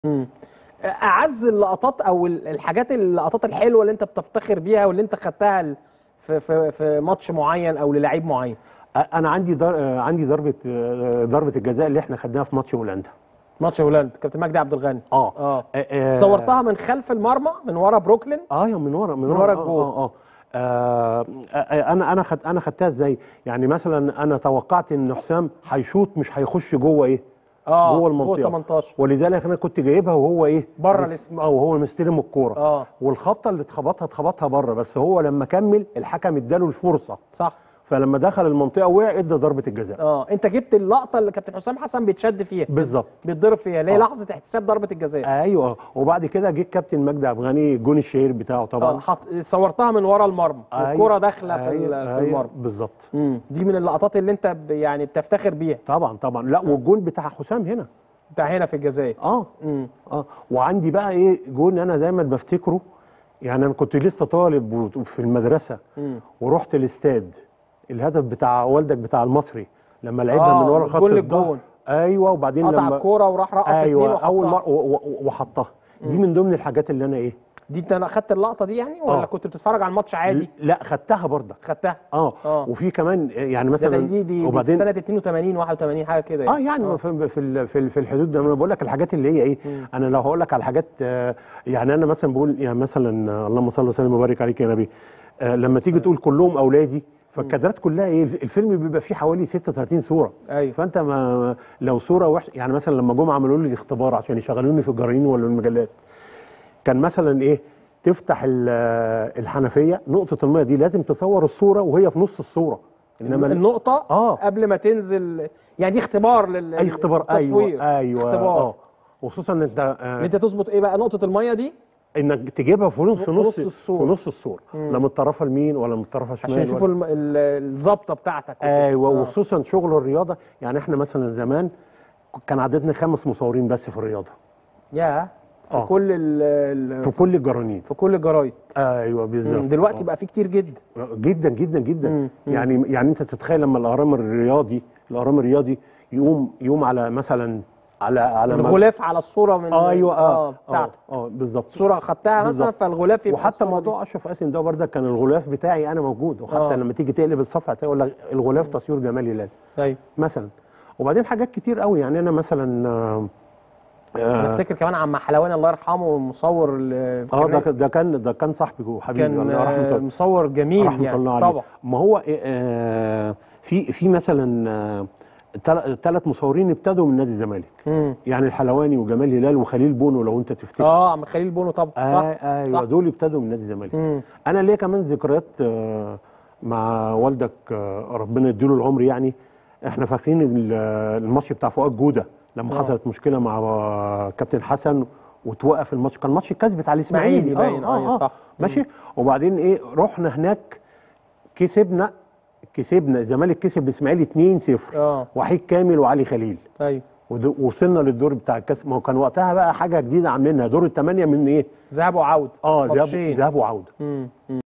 مم. اعز اللقطات او ال- الحاجات اللقطات الحلوه اللي انت بتفتخر بيها واللي انت خدتها ل- في في في ماتش معين او للعيب معين انا عندي در... آه، عندي ضربه آه، ضربه الجزاء اللي احنا خدناها في ماتش هولندا ماتش هولندا كابتن مجدي عبد الغني اه اه آه، صورتها من خلف المرمى من ورا بروكلين اه يا من ورا من, من ورا, ورا آه، الجول. اه اه آه، آه، انا انا خد انا خدتها ازاي يعني مثلا انا توقعت ان حسام هيشوط مش هيخش جوه ايه اه جوه المنطقه 18 ولذلك انا كنت جايبها وهو ايه بره مس- لسه. اه وهو مستلم الكوره اه والخبطه اللي اتخبطها اتخبطها بره بس هو لما كمل الحكم اداله الفرصه صح فلما دخل المنطقه وقع ادى ضربه الجزاء اه انت جبت اللقطه اللي كابتن حسام حسن بيتشد فيها بالظبط بيتضرب فيها اللي هي آه. لحظه احتساب ضربه الجزاء ايوه وبعد كده جه الكابتن مجدي عبد الغني الجون الشهير بتاعه اه طبعا حط صورتها من ورا المرمى أيوة، والكره داخله في أيوة، ال- في أيوة، المرمى بالظبط مم. دي من اللقطات اللي انت ب- يعني بتفتخر بيها طبعا طبعا لا والجون بتاع حسام هنا بتاع هنا في الجزائر اه مم. اه وعندي بقى ايه جون انا دايما بفتكره يعني انا كنت لسه طالب و- في المدرسه مم. ورحت الاستاد الهدف بتاع والدك بتاع المصري لما لعبنا آه، من ورا خط الجول الظهر للجون. ايوه وبعدين قطع لما الكوره وراح رقص اتنين ايوه وحطها. اول مره و- و- وحطها دي من ضمن الحاجات اللي انا ايه دي انت اخدت اللقطه دي يعني ولا آه. كنت بتتفرج على الماتش عادي لا خدتها برضه خدتها اه آه. وفي كمان يعني ده مثلا دي دي, دي وبعدين في سنه 82 81 حاجه كده اه يعني في في ال- في ال- في الحدود ده انا بقول لك الحاجات اللي هي ايه انا لو هقول لك على حاجات آه، يعني انا مثلا بقول يعني مثلا آه، اللهم صل وسلم وبارك عليك يا نبي آه، لما تيجي تقول كلهم اولادي فالكادرات كلها ايه الفيلم بيبقى فيه حوالي 36 صوره ايوه فانت ما لو صوره وحشه يعني مثلا لما جم عملوا لي الاختبار عشان يشغلوني في الجرايين ولا المجلات كان مثلا ايه تفتح ال- الحنفيه نقطه الميه دي لازم تصور الصوره وهي في نص الصوره انما ال- النقطه آه. قبل ما تنزل يعني دي اختبار لل اي اختبار للتصوير. ايوه ايوه اختبار اه وخصوصا ان انت ان آه انت تظبط ايه بقى نقطه الميه دي انك تجيبها في نص في نص نص الصورة. في نص الصوره لا من الطرف اليمين ولا من الطرف الشمال عشان يشوفوا ولا- الم- ال- الظبطه بتاعتك وكده. ايوه آه. وخصوصا شغل الرياضه يعني احنا مثلا زمان كان عددنا خمس مصورين بس في الرياضه يا في آه. كل ال ال في كل الجرانين في كل الجرايد ايوه بالظبط دلوقتي آه. بقى في كتير جدا جدا جدا جدا مم. مم. يعني يعني انت تتخيل لما الاهرام الرياضي الاهرام الرياضي يقوم يقوم على مثلا على على ما- الغلاف على الصوره من ايوه اه اه, بتاعتك آه بالظبط صوره خدتها مثلا بالظبط. فالغلاف يبقى وحتى الصورة دي. موضوع اشرف قاسم ده برضه كان الغلاف بتاعي انا موجود وحتى آه. لما تيجي تقلب الصفحه تلاقي يقول لك الغلاف تصوير جمال هلال ايوه مثلا وبعدين حاجات كتير قوي يعني انا مثلا آه، انا اه افتكر كمان عم حلواني الله يرحمه المصور ال- آه، ده كان- ده كان ده كان صاحبي وحبيبي كان الله رحمه آه، الله مصور جميل رحمه يعني الله عليه طبعا ما هو آه، في في مثلا ثلاث مصورين ابتدوا من نادي الزمالك مم. يعني الحلواني وجمال هلال وخليل بونو لو انت تفتكر اه عم خليل بونو طبعا صح آه ايوه صح. دول ابتدوا من نادي الزمالك مم. انا ليا كمان ذكريات آه، مع والدك آه، ربنا يديله العمر يعني احنا فاكرين ال- الماتش بتاع فؤاد جوده لما آه. حصلت مشكله مع آه، كابتن حسن وتوقف الماتش كان ماتش الكاس بتاع الاسماعيلي إسماعيلي باين، أيوة صح. ماشي وبعدين ايه رحنا هناك كسبنا كسبنا الزمالك كسب الاسماعيلي 2-0 اه وحيد كامل وعلي خليل ايوه ود- وصلنا للدور بتاع الكاس ما هو كان وقتها بقى حاجه جديده عاملينها دور الثمانيه من ايه ذهاب وعوده اه ذهاب ماتشين. ذهاب وعوده مم. مم.